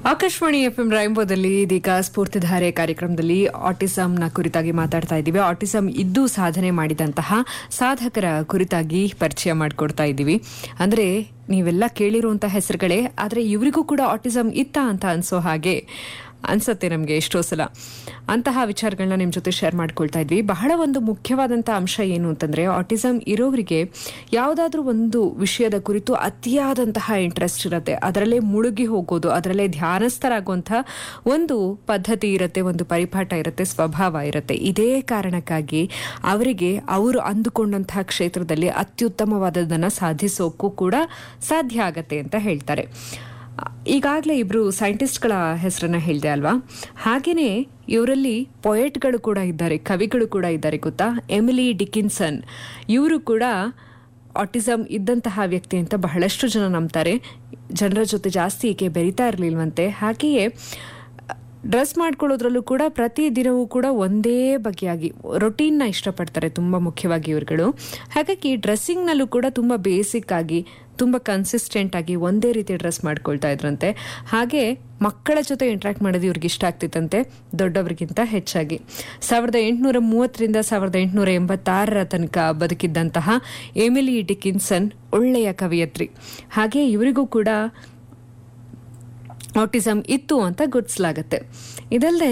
Akashvani F M ರಾಯಂಬೋದಲ್ಲಿ ಇದೀಗ ಸ್ಫೂರ್ತಿಧಾರೆ ಕಾರ್ಯಕ್ರಮದಲ್ಲಿ ಆಟಿಸಂನ ಕುರಿತಾಗಿ ಮಾತಾಡ್ತಾ ಇದ್ದೀವಿ ಆಟಿಸಂ ಇದ್ದು ಸಾಧನೆ ಮಾಡಿದಂತಹ ಸಾಧಕರ ಕುರಿತಾಗಿ ಪರಿಚಯ ಮಾಡಿಕೊಡ್ತಾ ಇದ್ದೀವಿ ಅಂದ್ರೆ ನೀವೆಲ್ಲ ಕೇಳಿರುವಂತಹ ಹೆಸರುಗಳೇ ಆದ್ರೆ ಇವರಿಗೂ ಕೂಡ ಆಟಿಸಂ ಇತ್ತ ಅಂತ ಅನ್ಸೋ ಹಾಗೆ ಅನ್ಸತ್ತೆ ನಮಗೆ ಎಷ್ಟೋ ಸಲ ಅಂತಹ ವಿಚಾರಗಳನ್ನ ನಿಮ್ಮ ಜೊತೆ ಶೇರ್ ಮಾಡ್ಕೊಳ್ತಾ ಇದ್ವಿ ಬಹಳ ಒಂದು ಮುಖ್ಯವಾದಂಥ ಅಂಶ ಏನು ಅಂತಂದ್ರೆ ಆಟಿಸಂ ಇರೋರಿಗೆ ಯಾವುದಾದ್ರೂ ಒಂದು ವಿಷಯದ ಕುರಿತು ಅತಿಯಾದಂತಹ ಇಂಟ್ರೆಸ್ಟ್ ಇರುತ್ತೆ ಅದರಲ್ಲೇ ಮುಳುಗಿ ಹೋಗೋದು ಅದರಲ್ಲೇ ಧ್ಯಾನಸ್ಥರಾಗುವಂತಹ ಒಂದು ಪದ್ಧತಿ ಇರುತ್ತೆ ಒಂದು ಪರಿಪಾಠ ಇರುತ್ತೆ ಸ್ವಭಾವ ಇರುತ್ತೆ ಇದೇ ಕಾರಣಕ್ಕಾಗಿ ಅವರಿಗೆ ಅವರು ಅಂದುಕೊಂಡಂತಹ ಕ್ಷೇತ್ರದಲ್ಲಿ ಅತ್ಯುತ್ತಮವಾದದನ್ನು ಸಾಧಿಸೋಕ್ಕೂ ಕೂಡ ಸಾಧ್ಯ ಆಗತ್ತೆ ಅಂತ ಹೇಳ್ತಾರೆ ಈಗಾಗಲೇ ಇಬ್ರು ಸೈಂಟಿಸ್ಟ್ಗಳ ಹೆಸರನ್ನ ಹೇಳಿದೆ ಅಲ್ವಾ ಹಾಗೇನೆ ಇವರಲ್ಲಿ ಪೊಯೆಟ್ಗಳು ಕೂಡ ಇದ್ದಾರೆ ಕವಿಗಳು ಕೂಡ ಇದ್ದಾರೆ ಗೊತ್ತಾ ಎಮಿಲಿ ಡಿಕಿನ್ಸನ್ ಇವರು ಕೂಡ ಆಟಿಸಮ್ ಇದ್ದಂತಹ ವ್ಯಕ್ತಿ ಅಂತ ಬಹಳಷ್ಟು ಜನ ನಂಬ್ತಾರೆ ಜನರ ಜೊತೆ ಜಾಸ್ತಿ ಈಕೆ ಬೆರಿತಾ ಇರಲಿಲ್ವಂತೆ ಹಾಗೆಯೇ ಡ್ರೆಸ್ ಮಾಡ್ಕೊಳ್ಳೋದ್ರಲ್ಲೂ ಕೂಡ ಪ್ರತಿ ದಿನವೂ ಕೂಡ ಒಂದೇ ಬಗೆಯಾಗಿ ರೊಟೀನ್ನ ಇಷ್ಟಪಡ್ತಾರೆ ತುಂಬ ಮುಖ್ಯವಾಗಿ ಇವ್ರುಗಳು ಹಾಗಾಗಿ ಡ್ರೆಸ್ಸಿಂಗ್ನಲ್ಲೂ ಕೂಡ ತುಂಬ ಬೇಸಿಕ್ ಆಗಿ ತುಂಬ ಕನ್ಸಿಸ್ಟೆಂಟ್ ಆಗಿ ಒಂದೇ ರೀತಿ ಡ್ರೆಸ್ ಮಾಡ್ಕೊಳ್ತಾ ಇದ್ರಂತೆ ಹಾಗೆ ಮಕ್ಕಳ ಜೊತೆ ಇಂಟ್ರಾಕ್ಟ್ ಮಾಡೋದು ಇವ್ರಿಗೆ ಇಷ್ಟ ಆಗ್ತಿತ್ತಂತೆ ದೊಡ್ಡವರಿಗಿಂತ ಹೆಚ್ಚಾಗಿ ಸಾವಿರದ ಎಂಟುನೂರ ಮೂವತ್ತರಿಂದ ಸಾವಿರದ ಎಂಟುನೂರ ಎಂಬತ್ತಾರರ ತನಕ ಬದುಕಿದ್ದಂತಹ ಎಮಿಲಿ ಡಿಕಿನ್ಸನ್ ಒಳ್ಳೆಯ ಕವಿಯತ್ರಿ ಹಾಗೆ ಇವರಿಗೂ ಕೂಡ ಆಟಿಸಮ್ ಇತ್ತು ಅಂತ ಗುರ್ತಿಸಲಾಗತ್ತೆ ಇದಲ್ಲದೆ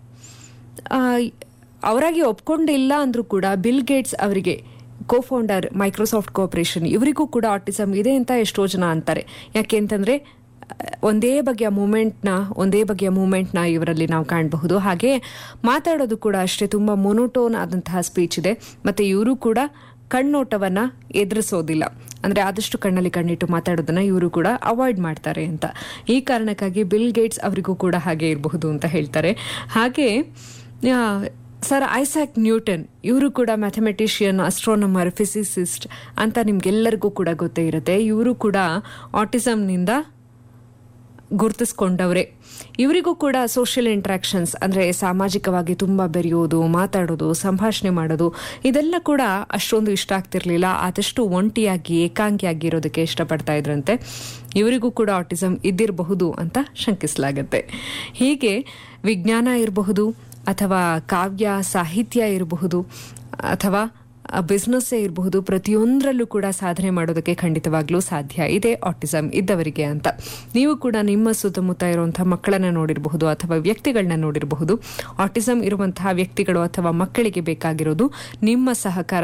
ಅವರಾಗಿ ಒಪ್ಕೊಂಡಿಲ್ಲ ಅಂದ್ರೂ ಕೂಡ ಬಿಲ್ ಗೇಟ್ಸ್ ಅವರಿಗೆ ಕೋ ಫೌಂಡರ್ ಮೈಕ್ರೋಸಾಫ್ಟ್ ಕೋಆಪರೇಷನ್ ಇವರಿಗೂ ಕೂಡ ಆಟಿಸಮ್ ಇದೆ ಅಂತ ಎಷ್ಟೋ ಜನ ಅಂತಾರೆ ಯಾಕೆ ಅಂತಂದ್ರೆ ಒಂದೇ ಬಗೆಯ ಮೂಮೆಂಟ್ನ ಒಂದೇ ಬಗೆಯ ಮೂಮೆಂಟ್ನ ಇವರಲ್ಲಿ ನಾವು ಕಾಣಬಹುದು ಹಾಗೆ ಮಾತಾಡೋದು ಕೂಡ ಅಷ್ಟೇ ತುಂಬ ಮೊನೋಟೋನ್ ಆದಂತಹ ಸ್ಪೀಚ್ ಇದೆ ಮತ್ತೆ ಇವರು ಕೂಡ ಕಣ್ಣೋಟವನ್ನ ಎದುರಿಸೋದಿಲ್ಲ ಅಂದ್ರೆ ಆದಷ್ಟು ಕಣ್ಣಲ್ಲಿ ಕಣ್ಣಿಟ್ಟು ಮಾತಾಡೋದನ್ನ ಇವರು ಕೂಡ ಅವಾಯ್ಡ್ ಮಾಡ್ತಾರೆ ಅಂತ ಈ ಕಾರಣಕ್ಕಾಗಿ ಬಿಲ್ ಗೇಟ್ಸ್ ಅವರಿಗೂ ಕೂಡ ಹಾಗೆ ಇರಬಹುದು ಅಂತ ಹೇಳ್ತಾರೆ ಹಾಗೆ ಸರ್ ಐಸಾಕ್ ನ್ಯೂಟನ್ ಇವರು ಕೂಡ ಮ್ಯಾಥಮೆಟಿಷಿಯನ್ ಅಸ್ಟ್ರೋನಮರ್ ಫಿಸಿಸಿಸ್ಟ್ ಅಂತ ನಿಮ್ಗೆಲ್ಲರಿಗೂ ಕೂಡ ಗೊತ್ತೇ ಇರುತ್ತೆ ಇವರು ಕೂಡ ಆಟಿಸಮ್ನಿಂದ ಗುರುತಿಸ್ಕೊಂಡವ್ರೆ ಇವರಿಗೂ ಕೂಡ ಸೋಷಿಯಲ್ ಇಂಟ್ರಾಕ್ಷನ್ಸ್ ಅಂದ್ರೆ ಸಾಮಾಜಿಕವಾಗಿ ತುಂಬಾ ಬೆರೆಯೋದು ಮಾತಾಡೋದು ಸಂಭಾಷಣೆ ಮಾಡೋದು ಇದೆಲ್ಲ ಕೂಡ ಅಷ್ಟೊಂದು ಇಷ್ಟ ಆಗ್ತಿರ್ಲಿಲ್ಲ ಆದಷ್ಟು ಒಂಟಿಯಾಗಿ ಏಕಾಂಗಿಯಾಗಿ ಇರೋದಕ್ಕೆ ಇಷ್ಟಪಡ್ತಾ ಇದ್ರಂತೆ ಇವರಿಗೂ ಕೂಡ ಆಟಿಸಮ್ ಇದ್ದಿರಬಹುದು ಅಂತ ಶಂಕಿಸಲಾಗತ್ತೆ ಹೀಗೆ ವಿಜ್ಞಾನ ಇರಬಹುದು ಅಥವಾ ಕಾವ್ಯ ಸಾಹಿತ್ಯ ಇರಬಹುದು ಅಥವಾ ಬಿಸ್ನೆಸ್ಸೇ ಇರಬಹುದು ಪ್ರತಿಯೊಂದರಲ್ಲೂ ಕೂಡ ಸಾಧನೆ ಮಾಡೋದಕ್ಕೆ ಖಂಡಿತವಾಗ್ಲೂ ಸಾಧ್ಯ ಇದೆ ಆಟಿಸಮ್ ಇದ್ದವರಿಗೆ ಅಂತ ನೀವು ಕೂಡ ನಿಮ್ಮ ಸುತ್ತಮುತ್ತ ಇರುವಂತಹ ಮಕ್ಕಳನ್ನ ನೋಡಿರಬಹುದು ಅಥವಾ ವ್ಯಕ್ತಿಗಳನ್ನ ನೋಡಿರಬಹುದು ಆಟಿಸಮ್ ಇರುವಂತಹ ವ್ಯಕ್ತಿಗಳು ಅಥವಾ ಮಕ್ಕಳಿಗೆ ಬೇಕಾಗಿರೋದು ನಿಮ್ಮ ಸಹಕಾರ